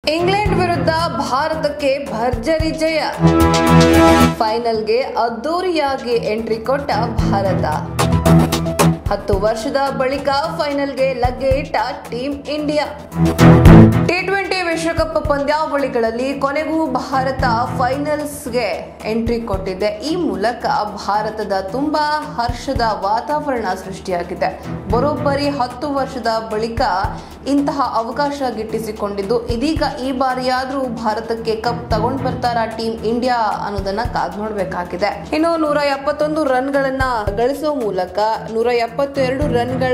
England ವಿರುದ್ಧ ಭಾರತಕ್ಕೆ ಭರ್ಜರಿ ಜಯ ಫೈನಲ್ಗೆ ಅದ್ದೂರಿಯಾಗಿ ಎಂಟ್ರಿ ಕೊಟ್ಟ ಭಾರತ ಹತ್ತು ವರ್ಷದ ಬಳಿಕ ಫೈನಲ್ಗೆ ಲಗ್ಗೆ ಇಟ್ಟ ಟೀಂ ಇಂಡಿಯಾ ಟಿ ಟ್ವೆಂಟಿ ವಿಶ್ವಕಪ್ ಪಂದ್ಯಾವಳಿಗಳಲ್ಲಿ ಕೊನೆಗೂ ಭಾರತ ಫೈನಲ್ಸ್ಗೆ ಎಂಟ್ರಿ ಕೊಟ್ಟಿದೆ ಈ ಮೂಲಕ ಭಾರತದ ತುಂಬಾ ಹರ್ಷದ ವಾತಾವರಣ ಸೃಷ್ಟಿಯಾಗಿದೆ ಬರೋಬ್ಬರಿ ಹತ್ತು ವರ್ಷದ ಬಳಿಕ ಇಂತಹ ಅವಕಾಶ ಗಿಟ್ಟಿಸಿಕೊಂಡಿದ್ದು ಇದೀಗ ಈ ಬಾರಿಯಾದ್ರೂ ಭಾರತಕ್ಕೆ ಕಪ್ ತಗೊಂಡ್ ಬರ್ತಾರ ಟೀಂ ಇಂಡಿಯಾ ಅನ್ನೋದನ್ನ ಕಾದ್ ನೋಡ್ಬೇಕಾಗಿದೆ ಇನ್ನು ನೂರ ಎಪ್ಪತ್ತೊಂದು ರನ್ಗಳನ್ನ ಗಳಿಸೋ ಮೂಲಕ ನೂರ ಎಪ್ಪತ್ತೆರಡು ರನ್ಗಳ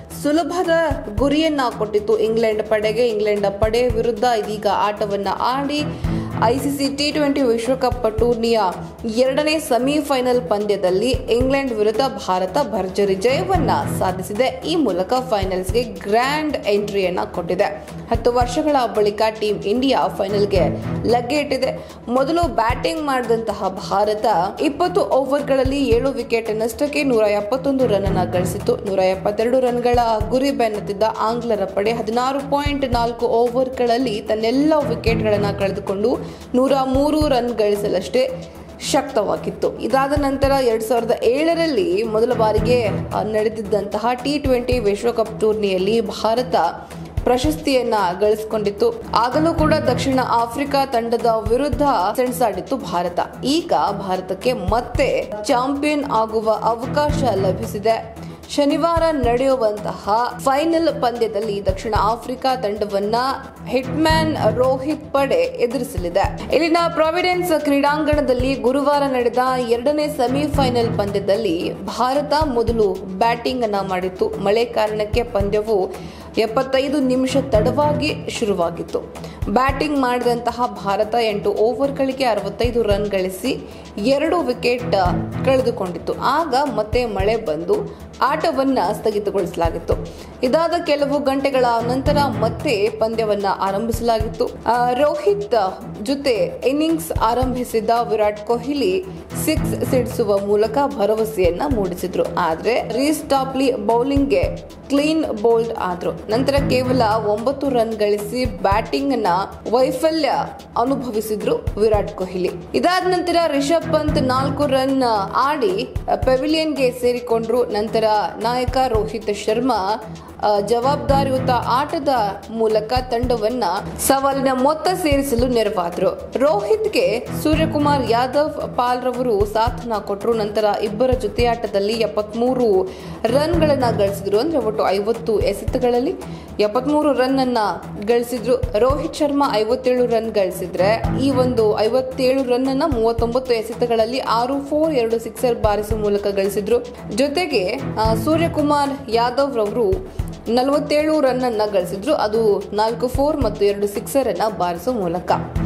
ಸುಲಭದ ಗುರಿಯನ್ನ ಕೊಟ್ಟಿತ್ತು ಇಂಗ್ಲೆಂಡ್ ಪಡೆಗೆ ಇಂಗ್ಲೆಂಡ್ ಪಡೆ ವಿರುದ್ಧ ಇದೀಗ ಆಟವನ್ನ ಆಡಿ ಐಸಿಸಿ ಟಿ ಟ್ವೆಂಟಿ ವಿಶ್ವಕಪ್ ಟೂರ್ನಿಯ ಎರಡನೇ ಸೆಮಿಫೈನಲ್ ಪಂದ್ಯದಲ್ಲಿ ಇಂಗ್ಲೆಂಡ್ ವಿರುದ್ಧ ಭಾರತ ಭರ್ಜರಿ ಜಯವನ್ನ ಸಾಧಿಸಿದೆ ಈ ಮೂಲಕ ಫೈನಲ್ಸ್ಗೆ ಗ್ರ್ಯಾಂಡ್ ಎಂಟ್ರಿಯನ್ನ ಕೊಟ್ಟಿದೆ ಹತ್ತು ವರ್ಷಗಳ ಬಳಿಕ ಟೀಂ ಇಂಡಿಯಾ ಫೈನಲ್ಗೆ ಲಗ್ಗೆ ಇಟ್ಟಿದೆ ಮೊದಲು ಬ್ಯಾಟಿಂಗ್ ಮಾಡಿದಂತಹ ಭಾರತ ಇಪ್ಪತ್ತು ಓವರ್ಗಳಲ್ಲಿ ಏಳು ವಿಕೆಟ್ ನಷ್ಟಕ್ಕೆ ನೂರ ಎಪ್ಪತ್ತೊಂದು ರನ್ ಅನ್ನ ಗಳಿಸಿತು ನೂರ ಎಪ್ಪತ್ತೆರಡು ರನ್ಗಳ ಗುರಿ ಬೆನ್ನತ್ತಿದ್ದ ಆಂಗ್ಲರ ಪಡೆ ಹದಿನಾರು ಪಾಯಿಂಟ್ ನಾಲ್ಕು ಓವರ್ಗಳಲ್ಲಿ ತನ್ನೆಲ್ಲ ವಿಕೆಟ್ಗಳನ್ನು ಕಳೆದುಕೊಂಡು ನೂರ ಮೂರು ರನ್ ಗಳಿಸಲಷ್ಟೇ ಶಕ್ತವಾಗಿತ್ತು ಇದಾದ ನಂತರ ಎರಡ್ ಸಾವಿರದ ಏಳರಲ್ಲಿ ಮೊದಲ ಬಾರಿಗೆ ಆ, ನಡೆದಿದ್ದಂತಹ ಟಿ ಟ್ವೆಂಟಿ ವಿಶ್ವಕಪ್ ಟೂರ್ನಿಯಲ್ಲಿ ಭಾರತ ಪ್ರಶಸ್ತಿಯನ್ನ ಗಳಿಸಿಕೊಂಡಿತ್ತು ಆಗಲೂ ಕೂಡ ದಕ್ಷಿಣ ಆಫ್ರಿಕಾ ತಂಡದ ವಿರುದ್ಧ ಸೆಣಸಾಡಿತ್ತು ಭಾರತ ಈಗ ಭಾರತಕ್ಕೆ ಮತ್ತೆ ಚಾಂಪಿಯನ್ ಆಗುವ ಅವಕಾಶ ಲಭಿಸಿದೆ ಶನಿವಾರ ನಡೆಯುವಂತಹ ಫೈನಲ್ ಪಂದ್ಯದಲ್ಲಿ ದಕ್ಷಿಣ ಆಫ್ರಿಕಾ ತಂಡವನ್ನ ಹಿಟ್ಮ್ಯಾನ್ ರೋಹಿತ್ ಪಡೆ ಎದುರಿಸಲಿದೆ ಇಲ್ಲಿನ ಪ್ರಾವಿಡೆನ್ಸ್ ಕ್ರೀಡಾಂಗಣದಲ್ಲಿ ಗುರುವಾರ ನಡೆದ ಎರಡನೇ ಸೆಮಿಫೈನಲ್ ಪಂದ್ಯದಲ್ಲಿ ಭಾರತ ಮೊದಲು ಬ್ಯಾಟಿಂಗ್ ಅನ್ನ ಮಾಡಿತ್ತು ಮಳೆ ಕಾರಣಕ್ಕೆ ಪಂದ್ಯವು ಎಪ್ಪತ್ತೈದು ನಿಮಿಷ ತಡವಾಗಿ ಶುರುವಾಗಿತ್ತು ಬ್ಯಾಟಿಂಗ್ ಮಾಡಿದಂತಹ ಭಾರತ ಎಂಟು ಓವರ್ಗಳಿಗೆ ಅರವತ್ತೈದು ರನ್ ಗಳಿಸಿ ಎರಡು ವಿಕೆಟ್ ಕಳೆದುಕೊಂಡಿತ್ತು ಆಗ ಮತ್ತೆ ಮಳೆ ಬಂದು ಆಟವನ್ನ ಸ್ಥಗಿತಗೊಳಿಸಲಾಗಿತ್ತು ಇದಾದ ಕೆಲವು ಗಂಟೆಗಳ ನಂತರ ಮತ್ತೆ ಪಂದ್ಯವನ್ನ ಆರಂಭಿಸಲಾಗಿತ್ತು ಆ, ರೋಹಿತ್ ಜೊತೆ ಇನ್ನಿಂಗ್ಸ್ ಆರಂಭಿಸಿದ ವಿರಾಟ್ ಕೊಹ್ಲಿ ಸಿಕ್ಸ್ ಸಿಡಿಸುವ ಮೂಲಕ ಭರವಸೆಯನ್ನ ಮೂಡಿಸಿದ್ರು ಆದ್ರೆ ರೀಸ್ ಟಾಪ್ಲಿ ಬೌಲಿಂಗ್ಗೆ ಕ್ಲೀನ್ ಬೋಲ್ಡ್ ಆದ್ರು ನಂತರ ಕೇವಲ ಒಂಬತ್ತು ರನ್ ಗಳಿಸಿ ಬ್ಯಾಟಿಂಗ್ ನ ವೈಫಲ್ಯ ಅನುಭವಿಸಿದ್ರು ವಿರಾಟ್ ಕೊಹ್ಲಿ ಇದಾದ ನಂತರ ರಿಷಬ್ ಪಂತ್ ನಾಲ್ಕು ರನ್ ಆಡಿ ಪೆವಿಲಿಯನ್ಗೆ ಸೇರಿಕೊಂಡ್ರು ನಂತರ ನಾಯಕ ರೋಹಿತ್ ಶರ್ಮಾ ಆ, ಜವಾಬ್ದಾರಿಯುತ ಆಟದ ಮೂಲಕ ತಂಡವನ್ನ ಸವಾಲಿನ ಮೊತ್ತ ಸೇರಿಸಲು ನೆರವಾದ್ರು ರೋಹಿತ್ಗೆ ಸೂರ್ಯಕುಮಾರ್ ಯಾದವ್ ಪಾಲ್ ರವರು ಸಾಥನ ಕೊಟ್ಟರು ನಂತರ ಇಬ್ಬರ ಜೊತೆಯಾಟದಲ್ಲಿ ಎಪ್ಪತ್ಮೂರು ರನ್ಗಳನ್ನ ಗಳಿಸಿದ್ರು ಅಂದ್ರೆ ಒಟ್ಟು ಐವತ್ತು ಎಸೆತಗಳಲ್ಲಿ ಎಪ್ಪತ್ಮೂರು ರನ್ ಅನ್ನ ಗಳಿಸಿದ್ರು ರೋಹಿತ್ ಶರ್ಮಾ ಐವತ್ತೇಳು ರನ್ ಗಳಿಸಿದ್ರೆ ಈ ಒಂದು ಐವತ್ತೇಳು ರನ್ ಅನ್ನ ಮೂವತ್ತೊಂಬತ್ತು ಎಸೆತಗಳಲ್ಲಿ ಆರು ಫೋರ್ ಎರಡು ಸಿಕ್ಸರ್ ಬಾರಿಸುವ ಮೂಲಕ ಗಳಿಸಿದ್ರು ಜೊತೆಗೆ ಆ, ಸೂರ್ಯಕುಮಾರ್ ಯಾದವ್ ರವರು ನಲವತ್ತೇಳು ರನ್ ಅನ್ನ ಗಳಿಸಿದ್ರು ಅದು ನಾಲ್ಕು ಫೋರ್ ಮತ್ತು ಎರಡು ಸಿಕ್ಸರ್ ಅನ್ನ ಬಾರಿಸುವ ಮೂಲಕ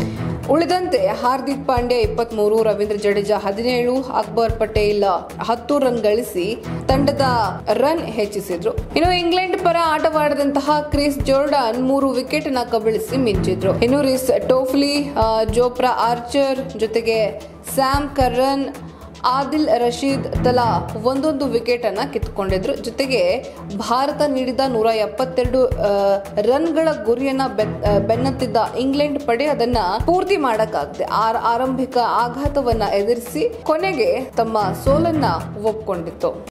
ಉಳಿದಂತೆ ಹಾರ್ದಿಕ್ ಪಾಂಡ್ಯ ಇಪ್ಪತ್ಮೂರು ರವೀಂದ್ರ ಜಡೇಜಾ ಹದಿನೇಳು ಅಕ್ಬರ್ ಪಟೇಲ್ ಹತ್ತು ರನ್ ಗಳಿಸಿ ತಂಡದ ರನ್ ಹೆಚ್ಚಿಸಿದ್ರು ಇನ್ನು ಇಂಗ್ಲೆಂಡ್ ಪರ ಆಟವಾಡಿದಂತಹ ಕ್ರಿಸ್ ಜೋರ್ಡಾನ್ ಮೂರು ವಿಕೆಟ್ ನ ಕಬಳಿಸಿ ಮಿಂಚಿದ್ರು ಇನ್ನು ರಿಸ್ ಟೋಫ್ಲಿ ಆ, ಜೋಪ್ರಾ ಆರ್ಚರ್ ಜೊತೆಗೆ ಸ್ಯಾಮ್ ಕರ್ರನ್ ಆದಿಲ್ ರಶೀದ್ ತಲಾ ಒಂದೊಂದು ವಿಕೆಟ್ ಅನ್ನ ಕಿತ್ತುಕೊಂಡಿದ್ರು ಜೊತೆಗೆ ಭಾರತ ನೀಡಿದ ನೂರ ಎಪ್ಪತ್ತೆರಡು ಆ, ರನ್ಗಳ ಗುರಿಯನ್ನ ಬೆನ್- ಆ, ಬೆನ್ನತ್ತಿದ್ದ ಇಂಗ್ಲೆಂಡ್ ಪಡೆ ಅದನ್ನ ಪೂರ್ತಿ ಮಾಡಕ್ಕಾಗದೆ ಆರ್ ಆರಂಭಿಕ ಆಘಾತವನ್ನ ಎದುರಿಸಿ ಕೊನೆಗೆ ತಮ್ಮ ಸೋಲನ್ನ ಒಪ್ಕೊಂಡಿತ್ತು